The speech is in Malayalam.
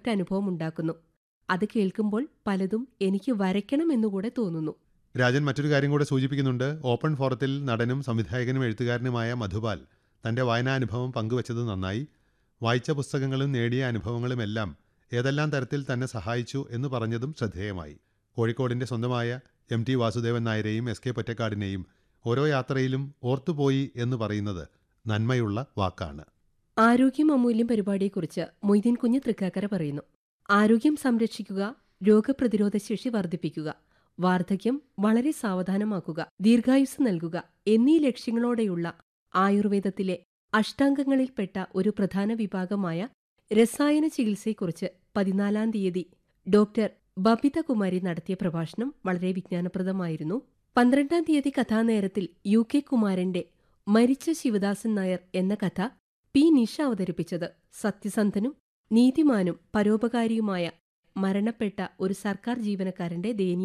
വേറിട്ട അനുഭവം ഉണ്ടാക്കുന്നു അത് കേൾക്കുമ്പോൾ പലതും എനിക്ക് വരയ്ക്കണമെന്നുകൂടെ തോന്നുന്നു രാജൻ മറ്റൊരു കാര്യം കൂടെ സൂചിപ്പിക്കുന്നുണ്ട് ഓപ്പൺ ഫോറത്തിൽ നടനും സംവിധായകനും എഴുത്തുകാരനുമായ മധുപാൽ തന്റെ വായനാനുഭവം പങ്കുവച്ചത് നന്നായി വായിച്ച പുസ്തകങ്ങളും നേടിയ അനുഭവങ്ങളുമെല്ലാം ഏതെല്ലാം തരത്തിൽ തന്നെ സഹായിച്ചു എന്ന് പറഞ്ഞതും ശ്രദ്ധേയമായി കോഴിക്കോടിന്റെ സ്വന്തമായ എം ടി വാസുദേവൻ നായരെയും എസ് കെ പൊറ്റക്കാടിനെയും ഓരോ യാത്രയിലും ഓർത്തുപോയി എന്ന് പറയുന്നത് നന്മയുള്ള വാക്കാണ് ആരോഗ്യം അമൂല്യം പരിപാടിയെക്കുറിച്ച് മൊയ്തീൻ കുഞ്ഞ് തൃക്കാക്കര പറയുന്നു ആരോഗ്യം സംരക്ഷിക്കുക രോഗപ്രതിരോധ ശേഷി വർദ്ധിപ്പിക്കുക വാർദ്ധക്യം വളരെ സാവധാനമാക്കുക ദീർഘായുസ് നൽകുക എന്നീ ലക്ഷ്യങ്ങളോടെയുള്ള ആയുർവേദത്തിലെ അഷ്ടാംഗങ്ങളിൽപ്പെട്ട ഒരു പ്രധാന വിഭാഗമായ രസായന ചികിത്സയെക്കുറിച്ച് പതിനാലാം തീയതി ഡോക്ടർ ബബിത കുമാരി നടത്തിയ പ്രഭാഷണം വളരെ വിജ്ഞാനപ്രദമായിരുന്നു പന്ത്രണ്ടാം തീയതി കഥാനേരത്തിൽ യു കെ കുമാരന്റെ മരിച്ച ശിവദാസൻ നായർ എന്ന കഥ പി നിഷ അവതരിപ്പിച്ചത് സത്യസന്ധനും നീതിമാനും പരോപകാരിയുമായ മരണപ്പെട്ട ഒരു സർക്കാർ ജീവനക്കാരന്റെ ദയനീയ